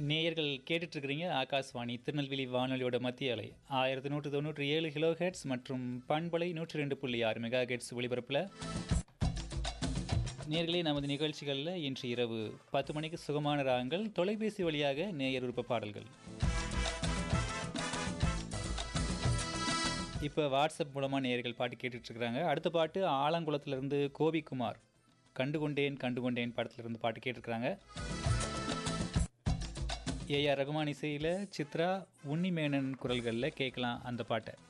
நேயர்கள் கேட்டுட்ருக்கிறீங்க ஆகாஷ்வாணி திருநெல்வேலி வானொலியோட மத்திய அலை ஆயிரத்தி நூற்று தொண்ணூற்றி ஏழு கிலோ ஹெட்ஸ் மற்றும் பண்பலை நூற்றி ரெண்டு புள்ளி ஆறு மெகா ஹெட்ஸ் ஒளிபரப்பில் நேர்களே நமது நிகழ்ச்சிகளில் இன்று இரவு பத்து மணிக்கு சுகமான ராகங்கள் தொலைபேசி வழியாக நேயர் விருப்ப பாடல்கள் இப்போ வாட்ஸ்அப் மூலமாக நேயர்கள் பாட்டு கேட்டுட்ருக்குறாங்க அடுத்த பாட்டு ஆலங்குளத்துலேருந்து கோபிக்குமார் கண்டுகொண்டேன் கண்டுகொண்டேன் படத்துலேருந்து பாட்டு கேட்டிருக்கிறாங்க ஏஆர் ரகுமான் இசையில் சித்ரா உன்னிமேனன் குரல்களில் கேட்கலாம் அந்த பாட்டை